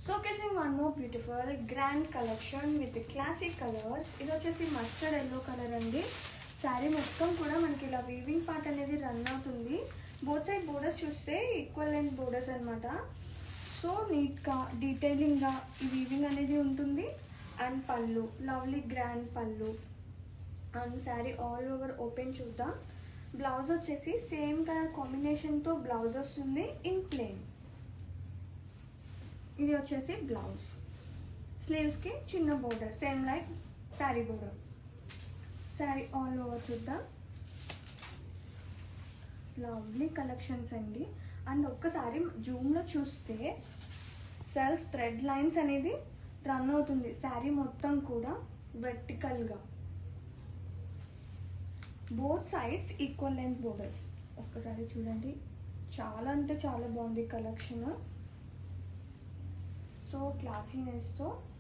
Showcasing one more beautiful grand collection with the classic colors. ఇది వచ్చేసి mustard yellow colour అండి శారీ మొత్తం కూడా మనకి ఇలా వీవింగ్ పార్ట్ అనేది రన్ అవుతుంది బోత్ సైడ్ బోర్డర్స్ చూస్తే ఈక్వల్ లెంత్ బోర్డర్స్ అనమాట సో నీట్గా డీటెయిలింగ్గా ఈ వీవింగ్ అనేది ఉంటుంది అండ్ పళ్ళు లవ్లీ గ్రాండ్ పళ్ళు and sari all over open చూద్దాం బ్లౌజ్ వచ్చేసి సేమ్ కలర్ కాంబినేషన్తో బ్లౌజ్ వస్తుంది ఇన్ ప్లేన్ ఇది వచ్చేసి బ్లౌజ్ స్లీవ్స్కి చిన్న border same like sari border sari all over చూద్దాం లవ్లీ కలెక్షన్స్ అండి అండ్ ఒక్కసారి జూమ్లో చూస్తే సెల్ఫ్ థ్రెడ్ లైన్స్ అనేది రన్ అవుతుంది శారీ మొత్తం కూడా వెర్టికల్గా both sides equal length borders ఒక్కసారి చూడండి చాలా అంటే చాలా బాగుంది కలెక్షన్ సో క్లాసీనెస్తో